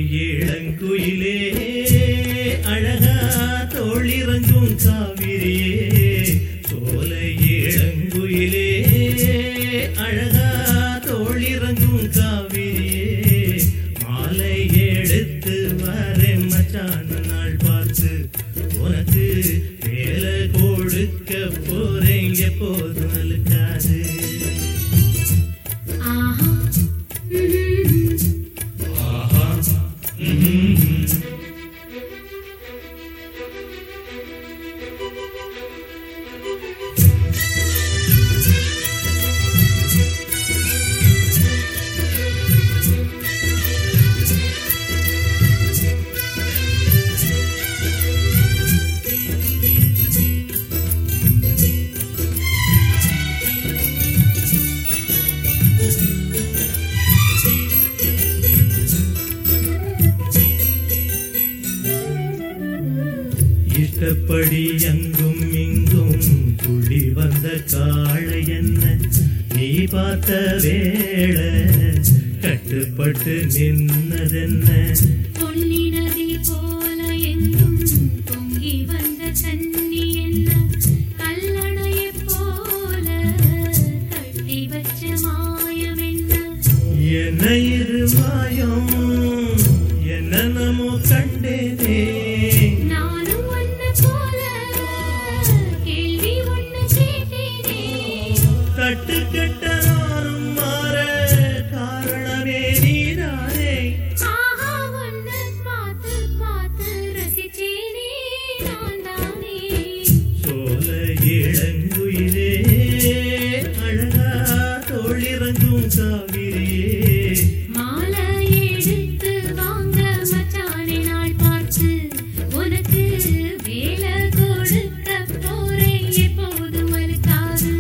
இளங்குயிலே அழகா தோழிறங்கும் காவிரியே சோலை இளங்குயிலே அழகா தோழிறங்கும் காவிரியே மாலை எடுத்து வரேன் மச்சான் நாள் பார்த்து உனக்கு வேலை கொடுக்க போறேன் எப்போதும் அழுக்காது ஆஹா ம்ம். ஆஹா ம்ஹும். இஷ்டப்படி அங்கும் இங்கும் துள்ளி வந்த காளை என்ன நீ பார்த்த வேளை கட்டுப்பட்டு நின்னதென்ன பொன்னி நதி போல எங்கும் பொங்கி வந்த தண்ணி என்ன கல்லணையைப் போல கட்டி வச்ச மாயம் என்ன என்ன இது மாயம் என்னென்னமோ கண்டேனே நானும் ஒன்னு போல கேள்வி ஒன்னு கேட்டேனே கட்டு கெட்ட நானும் மாற காரணமே நீதானே ஆஹா ஒன்னு பார்த்து பார்த்து ரசிச்சேனே நான் தானே சோல இளங்குயிலே அழகா தோழிறங்கும் காவிரியே மாலை எடுத்து வாங்க மச்சானே நாள் பார்த்து உனக்கு வேலை கொடுக்க போறேன் எப்போதும் மறுக்காது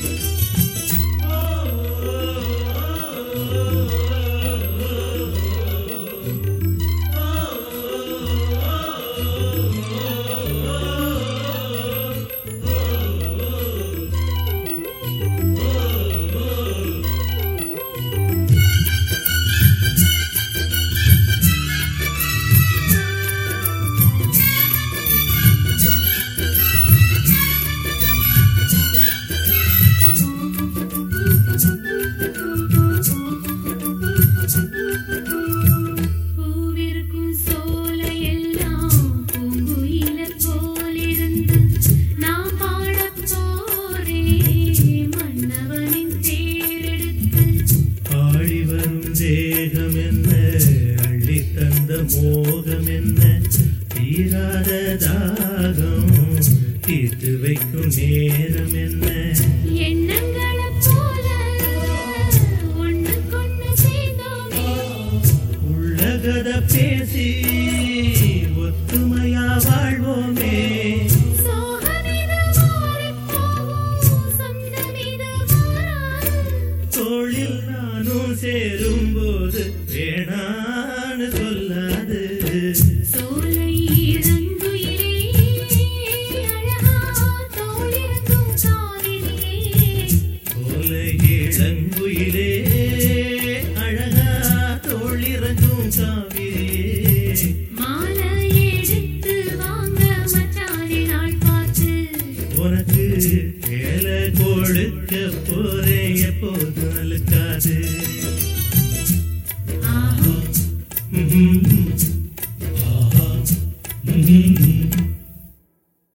பூவிருக்கும் சோலையெல்லாம் பூங்குயிலர் போலிருந்து நாம் பாடப் போறேன் மன்னவனின் தேரெடுத்து ஆடி வரும் தேகம் என்ன அள்ளி தந்த மோகம் என்ன தீராத தாகம் தீர்த்து வைக்கும் நேரம் என்ன எண்ணங்களைப் போல ஒண்ணுக்கொண்ணு சேர்ந்தோமே உள்ளகத பேசி ஒத்துமையா வாழ்வோமே சோகமிது மாறிப் போகும் சொந்தமிது மாறாது தோளில் நானும் சேரும்போது வேணான்னு சொல்லாது சோலை இறங்குயிலே அழகா தோளிறங்கும் காவிரியே சோலை இளங்குயிலே அழகா தோளிறங்கும் காவிரியே மாலை எடுத்து வாங்க மச்சானே நாள் பார்த்து உனக்கு வேலை கொடுக்க போறேன் எப்போதும் அழுக்காது ஆஹா ம்ஹும்.